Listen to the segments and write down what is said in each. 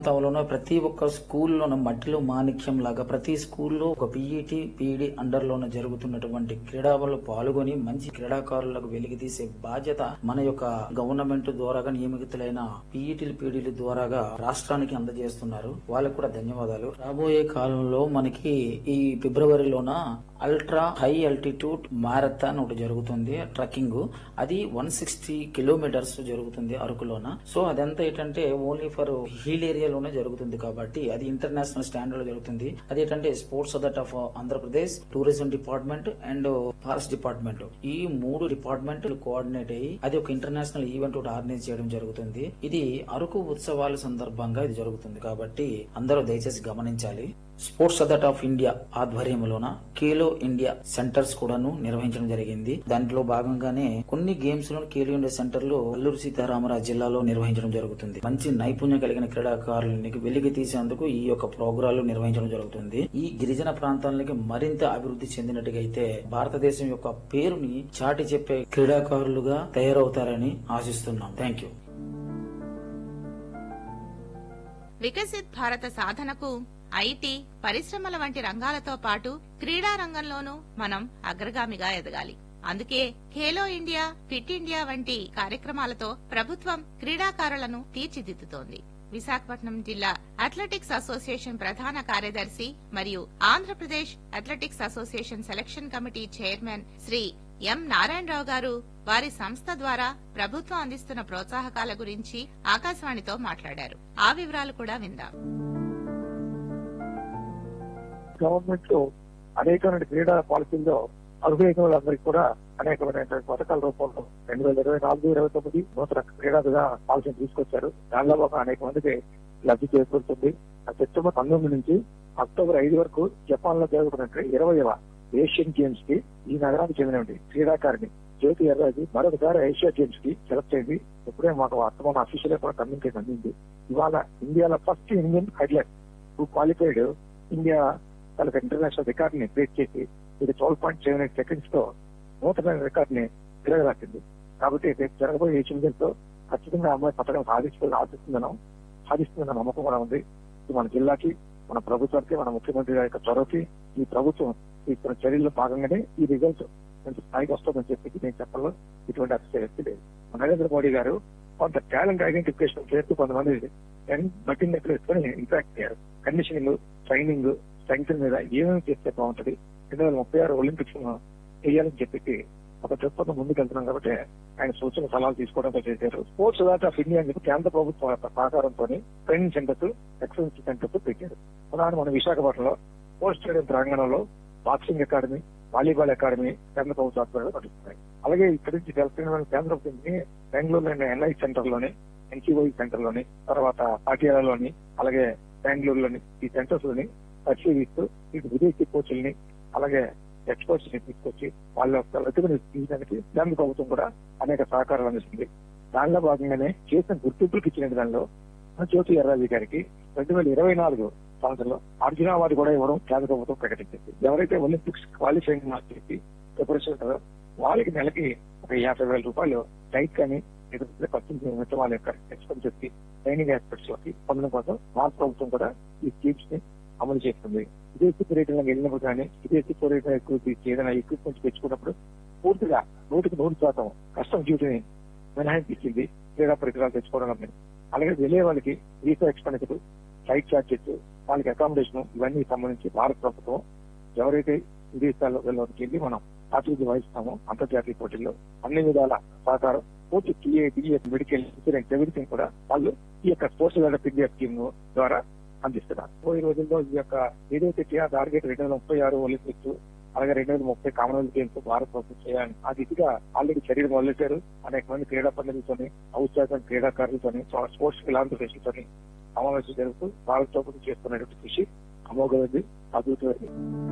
ప్రాంతంలోనూ ప్రతి ఒక్క స్కూల్లోనూ మట్టిలో మాణిక్యం లాగా ప్రతి స్కూల్లో ఒక పీఈటీ పీఈడి అండర్ లోన జరుగుతున్నటువంటి క్రీడలలో పాల్గొని మంచి క్రీడాకారులకు వెలికి తీసే బాధ్యత మన యొక్క గవర్నమెంట్ ద్వారాగా నియమితులైన పీఈటీలు పీఈడీల ద్వారాగా రాష్ట్రానికి అందజేస్తున్నారు వాళ్ళకు కూడా ధన్యవాదాలు రాబోయే కాలంలో మనకి ఈ ఫిబ్రవరిలోన అల్ట్రా హై అల్టిట్యూడ్ మారథాన్ ఒకటి జరుగుతుంది ట్రక్కింగ్ అది వన్ సిక్స్టీ కిలోమీటర్స్ జరుగుతుంది అరకులోన సో అదంతా ఏంటంటే ఓన్లీ ఫర్ హిల్ ఏరియాలోనే జరుగుతుంది కాబట్టి అది ఇంటర్నేషనల్ స్టాండర్డ్ లో జరుగుతుంది అది ఏంటంటే sports authority of Andhra Pradesh tourism department and forest department ఈ మూడు డిపార్ట్మెంట్ కోఆర్డినేట్ అయ్యి అది ఒక ఇంటర్నేషనల్ ఈవెంట్ ఒకటి ఆర్గనైజ్ చేయడం జరుగుతుంది ఇది అరకు ఉత్సవాల సందర్భంగా ఇది జరుగుతుంది కాబట్టి అందరూ దయచేసి గమనించాలి స్పోర్ట్స్ అథారిటీ ఆఫ్ ఇండియా ఆధ్వర్యంలోన ఖేలో ఇండియా సెంటర్స్ కూడాను నిర్వహించడం జరిగింది దాంట్లో భాగంగానే కొన్ని గేమ్స్ లో ఖేలో ఇండియా సెంటర్లు అల్లూరు సీతారామరాజు జిల్లాలో నిర్వహించడం జరుగుతుంది మంచి నైపుణ్యం కలిగిన క్రీడాకారులకి వెలికి తీసేందుకు ఈ యొక్క ప్రోగ్రాలు నిర్వహించడం జరుగుతుంది ఈ గిరిజన ప్రాంతాలకి మరింత అభివృద్ధి చెందినట్టుగా అయితే భారతదేశం యొక్క పేరుని చాటి చెప్పే క్రీడాకారులుగా తయారవుతారని ఆశిస్తున్నాం థ్యాంక్ యూ వికసిత్ భారత సాధనకు ఐటీ పరిశ్రమల వంటి రంగాలతో పాటు క్రీడా రంగంలోనూ మనం అగ్రగామిగా ఎదగాలి అందుకే ఖేలో ఇండియా ఫిట్ ఇండియా వంటి కార్యక్రమాలతో ప్రభుత్వం క్రీడాకారులను తీర్చిదిద్దుతోంది విశాఖపట్నం జిల్లా అథ్లెటిక్స్ అసోసియేషన్ ప్రధాన కార్యదర్శి మరియు Andhra Pradesh athletics association selection committee chairman Shri M Narayana Rao garu వారి సంస్థ ద్వారా ప్రభుత్వం అందిస్తున్న ప్రోత్సాహకాల గురించి ఆకాశవాణితో మాట్లాడారు ఆ వివరాలు కూడా విందాం గవర్నమెంట్ లో అనేకమైన క్రీడా పాలసీల్లో అర్హులైన వాళ్ళందరికీ కూడా అనేకమైన పథకాల రూపంలో రెండు వేల ఇరవై నాలుగు ఇరవై తొమ్మిది నూతన క్రీడా విధాన పాలసీని తీసుకొచ్చారు దానిలో ఒక అనేక మందికి లబ్ధి చేకూరుతుంది ఆ సెప్టెంబర్ పంతొమ్మిది నుంచి అక్టోబర్ ఐదు వరకు జపాన్ లో జరుగుతున్నట్టు ఇరవైవ ఏషియన్ గేమ్స్ కి ఈ నగరానికి చెందినటువంటి క్రీడాకారిణి జ్యోతి ఎర్రాజు మరొకసారి ఏషియా గేమ్స్ కి సెలెక్ట్ అయింది ఇప్పుడే మాకు వర్తమాన అఫీషియల్ కూడా కమ్యూనికేషన్ అందింది ఇవాళ ఇండియాలో first Indian athlete who qualified India వాళ్ళకి ఇంటర్నేషనల్ రికార్డ్ ని బ్రేక్ చేసి ఇది twelve point seven eight seconds తో నూతన రికార్డ్ ని తిరగరాసింది కాబట్టి రేపు జరగబోయే ఏషియన్ గేమ్స్ తో ఖచ్చితంగా అమ్మాయి పథకం సాధించుకొని ఆశిస్తుందనం సాధిస్తుందన్న నమ్మకం కూడా ఉంది ఇది మన జిల్లాకి మన ప్రభుత్వానికి మన ముఖ్యమంత్రి గారి యొక్క చొరవకి ఈ ప్రభుత్వం తీసుకున్న చర్యల్లో భాగంగానే ఈ రిజల్ట్ కొంత స్థాయికి వస్తుందని చెప్పి నేను చెప్పడంలో ఇటువంటి అతిశయక్తి లేదు నరేంద్ర మోడీ గారు కొంత టాలెంట్ ఐడెంటిఫికేషన్ చేస్తూ కొంతమంది బట్టింగ్ ఎక్కడ వేసుకొని ఇంపాక్ట్ అయ్యారు కండిషనింగ్ ట్రైనింగ్ స్ట్రెంగ్త్ మీద ఏమేమి చేస్తే బాగుంటది రెండు వేల ముప్పై ఆరు ఒలింపిక్స్ చేయాలని చెప్పి ఒక దృక్పథం ముందుకు వెళ్తున్నాం కాబట్టి ఆయన సూచన సలహాలు తీసుకోవడంతో చేశారు స్పోర్ట్స్ అథారిటీ ఆఫ్ ఇండియా అని చెప్పి కేంద్ర ప్రభుత్వం యొక్క సహకారంతో ట్రైనింగ్ సెంటర్స్ ఎక్సలెన్స్ సెంటర్స్ పెట్టారు ఉదాహరణ మన విశాఖపట్నంలో స్పోర్ట్స్ స్టేడియం ప్రాంగణంలో బాక్సింగ్ అకాడమీ వాలీబాల్ అకాడమీ కేంద్ర ప్రభుత్వ ఆధ్వర్యంలో నడుస్తున్నాయి అలాగే ఇక్కడి నుంచి తెలంగాణ కేంద్ర ప్రభుత్వం బెంగళూరులోని ఎన్ఐ సెంటర్ లోని ఎన్సీఓఈ సెంటర్ లోని తర్వాత పాటియాలలోని అలాగే బెంగళూరులోని ఈ సెంటర్స్ లోని పరిశీలిస్తూ ఇటు విదేశీ కోచ్ల్ని అలాగే ఎక్స్పర్ట్స్ ని తీసుకొచ్చి వాళ్ళ యొక్క వెతుకుని తీయడానికి కేంద్ర ప్రభుత్వం కూడా అనేక సహకారాలు అందిస్తుంది దానిలో భాగంగానే చేసిన గుర్తింపులకు ఇచ్చిన దానిలో జ్యోతి ఎర్రాజీ గారికి రెండు వేల ఇరవై నాలుగు సంవత్సరంలో అర్జున అవార్డు కూడా ఇవ్వడం కేంద్ర ప్రభుత్వం ప్రకటించింది ఎవరైతే ఒలింపిక్స్ క్వాలిఫైయింగ్ మార్క్స్ చేసి ప్రిపరేషన్ ఉంటారో వాళ్ళకి నెలకి ఒక యాభై వేల రూపాయలు డైట్ కానీ లేకపోతే ఖర్చు నిమిత్తం వాళ్ళ యొక్క ఎక్స్పెన్సెస్ కి ట్రైనింగ్ ఆస్పెక్ట్స్ లోకి పొందడం కోసం భారత ప్రభుత్వం కూడా ఈ స్కీమ్స్ ని అమలు చేస్తుంది విదేశీ పర్యటనకు వెళ్ళినప్పుడు కానీ విదేశీ పర్యటన ఎక్కువ ఏదైనా ఎక్విప్మెంట్ తెచ్చుకున్నప్పుడు పూర్తిగా నూటికి నూరు శాతం కస్టమ్ డ్యూటీని మినహాయింపు ఇచ్చింది క్రీడా పరికరాలు తెచ్చుకోవడం అలాగే వెళ్ళే వాళ్ళకి వీసా ఎక్స్పెండిచర్ ఫ్లైట్ ఛార్జెస్ వాళ్ళకి అకామిడేషన్ ఇవన్నీ సంబంధించి భారత ప్రభుత్వం ఎవరైతే విదేశాల్లో వెళ్ళడానికి వెళ్ళి మనం ప్రాతినిధ్యం వహిస్తామో అంతర్జాతీయ పోటీల్లో అన్ని విధాల సహకారం పూర్తి TA BS medical insurance everything కూడా వాళ్ళు ఈ యొక్క స్పోర్ట్స్ డెవలప్ ఇండియా స్కీమ్ ద్వారా అందిస్తున్నారు పోయే రోజుల్లో ఈ యొక్క ఏదైతే టీఆర్ టార్గెట్ రెండు వేల ముప్పై ఆరు ఒలింపిక్స్ అలాగే రెండు వేల ముప్పై కామన్వెల్త్ గేమ్స్ భారత ప్రభుత్వం చేయాలని ఆ దిశగా ఆల్రెడీ చర్యలు మొదలెట్టారు అనేక మంది క్రీడా పండితులతోని ఔత్సాహిక క్రీడాకారులతోని స్పోర్ట్స్ ఫిలాంథ్రఫిస్టులతోని సమావేశం జరుగుతూ భారత ప్రభుత్వం చేస్తున్నటువంటి కృషి అమోఘమైంది అద్భుతమైంది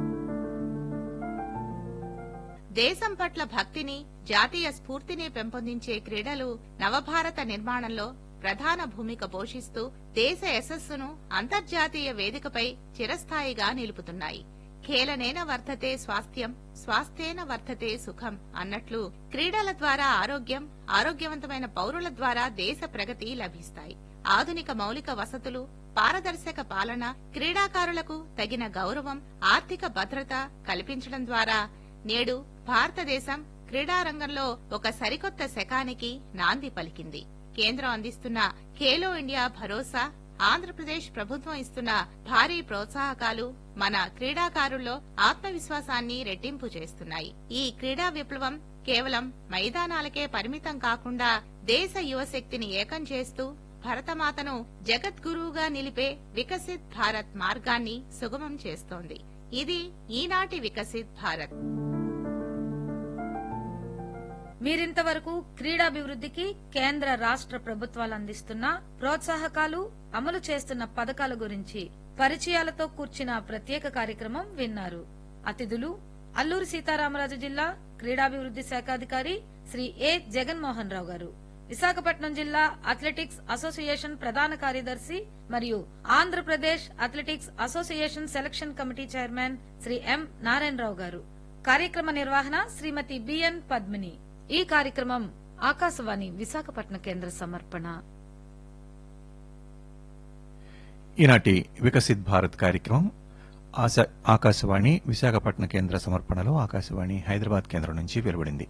దేశం పట్ల భక్తిని జాతీయ స్ఫూర్తిని పెంపొందించే క్రీడలు నవభారత నిర్మాణంలో ప్రధాన భూమిక పోషిస్తూ దేశ యశస్సును అంతర్జాతీయ వేదికపై చిరస్థాయిగా నిలుపుతున్నాయి ఖేలనేన వర్ధతే స్వాస్థ్యం స్వాస్థ్యేన వర్ధతే సుఖం అన్నట్లు క్రీడల ద్వారా ఆరోగ్యం ఆరోగ్యవంతమైన పౌరుల ద్వారా దేశ ప్రగతి లభిస్తాయి ఆధునిక మౌలిక వసతులు పారదర్శక పాలన క్రీడాకారులకు తగిన గౌరవం ఆర్థిక భద్రత కల్పించడం ద్వారా నేడు భారతదేశం క్రీడారంగంలో ఒక సరికొత్త శకానికి నాంది పలికింది కేంద్రం అందిస్తున్న ఖేలో ఇండియా భరోసా ఆంధ్రప్రదేశ్ ప్రభుత్వం ఇస్తున్న భారీ ప్రోత్సాహకాలు మన క్రీడాకారుల్లో ఆత్మవిశ్వాసాన్ని రెట్టింపు చేస్తున్నాయి ఈ క్రీడా విప్లవం కేవలం మైదానాలకే పరిమితం కాకుండా దేశ యువశక్తిని ఏకం చేస్తూ భరతమాతను జగద్గురువుగా నిలిపే వికసిత్ భారత్ మార్గాన్ని సుగమం చేస్తోంది ఇది ఈనాటి వికసిత్ భారత్ మీరింతవరకు క్రీడాభివృద్ధికి కేంద్ర రాష్ట్ర ప్రభుత్వాలు అందిస్తున్న ప్రోత్సాహకాలు అమలు చేస్తున్న పథకాల గురించి పరిచయాలతో కూర్చిన ప్రత్యేక కార్యక్రమం విన్నారు అతిథులు అల్లూరి సీతారామరాజు జిల్లా క్రీడాభివృద్ది శాఖాధికారి శ్రీ ఏ జగన్మోహన్ రావు గారు విశాఖపట్నం జిల్లా అథ్లెటిక్స్ అసోసియేషన్ ప్రధాన కార్యదర్శి మరియు Andhra Pradesh athletics association selection committee chairman Shri M Narayana Rao garu కార్యక్రమ నిర్వహణ శ్రీమతి బిఎన్ పద్మిని ఈ కార్యక్రమం ఆకాశవాణి విశాఖపట్నం కేంద్ర సమర్పణ ఈనాటి వికసిత్ భారత్ కార్యక్రమం ఆశ- ఆకాశవాణి విశాఖపట్నం కేంద్ర సమర్పణలో ఆకాశవాణి హైదరాబాద్ కేంద్రం నుంచి వెలువడింది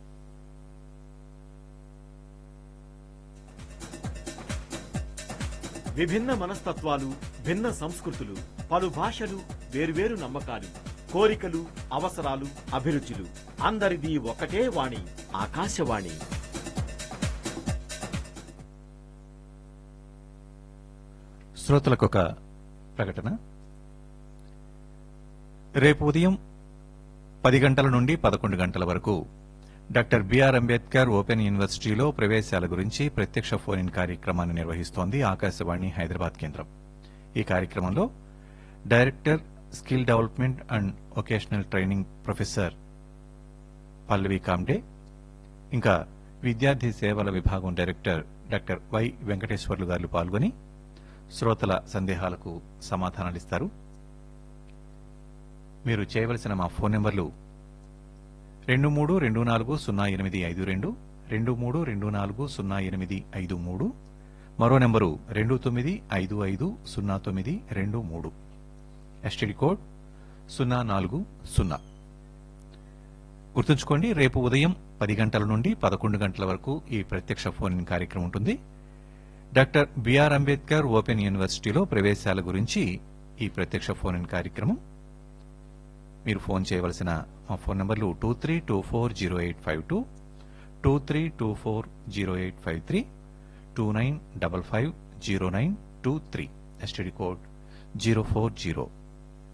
విభిన్న మనస్తత్వాలు భిన్న సంస్కృతులు పలు భాషలు వేర్వేరు నమ్మకాలు కోరికలు అవసరాలు అభిరుచులు అందరిది ఒకటే వాణి ఆకాశవాణి శ్రోతలకు ఒక ప్రకటన రేపు ఉదయం పది గంటల నుండి పదకొండు గంటల వరకు డాక్టర్ బిఆర్ అంబేద్కర్ ఓపెన్ యూనివర్సిటీలో ప్రవేశాల గురించి ప్రత్యక్ష ఫోన్ ఇన్ కార్యక్రమాన్ని నిర్వహిస్తోంది ఆకాశవాణి హైదరాబాద్ కేంద్రం ఈ కార్యక్రమంలో director skill development and vocational training professor Pallavi Kamde ఇంకా విద్యార్థి సేవల విభాగం డైరెక్టర్ డాక్టర్ వై వెంకటేశ్వర్లు గారు పాల్గొని శ్రోతల సందేహాలకు సమాధానాలిస్తారు మీరు చేయవలసిన మా ఫోన్ నెంబర్లు రెండు మూడు రెండు నాలుగు సున్నా ఎనిమిది ఐదు రెండు రెండు మూడు రెండు నాలుగు సున్నా ఎనిమిది ఐదు మూడు మరో నెంబరు రెండు తొమ్మిది ఐదు ఐదు సున్నా తొమ్మిది రెండు మూడు ఎస్టీడీ కోడ్ సున్నా నాలుగు సున్నా గుర్తుంచుకోండి రేపు ఉదయం పది గంటల నుండి పదకొండు గంటల వరకు ఈ ప్రత్యక్ష ఫోన్ ఇన్ కార్యక్రమం ఉంటుంది డాక్టర్ బిఆర్ అంబేద్కర్ ఓపెన్ యూనివర్సిటీలో ప్రవేశాల గురించి ఈ ప్రత్యక్ష ఫోన్ ఇన్ కార్యక్రమం మీరు ఫోన్ చేయవలసిన మా ఫోన్ నంబర్లు two three two four zero eight five two two three two four zero eight five three two nine double five zero nine two three STD code zero four zero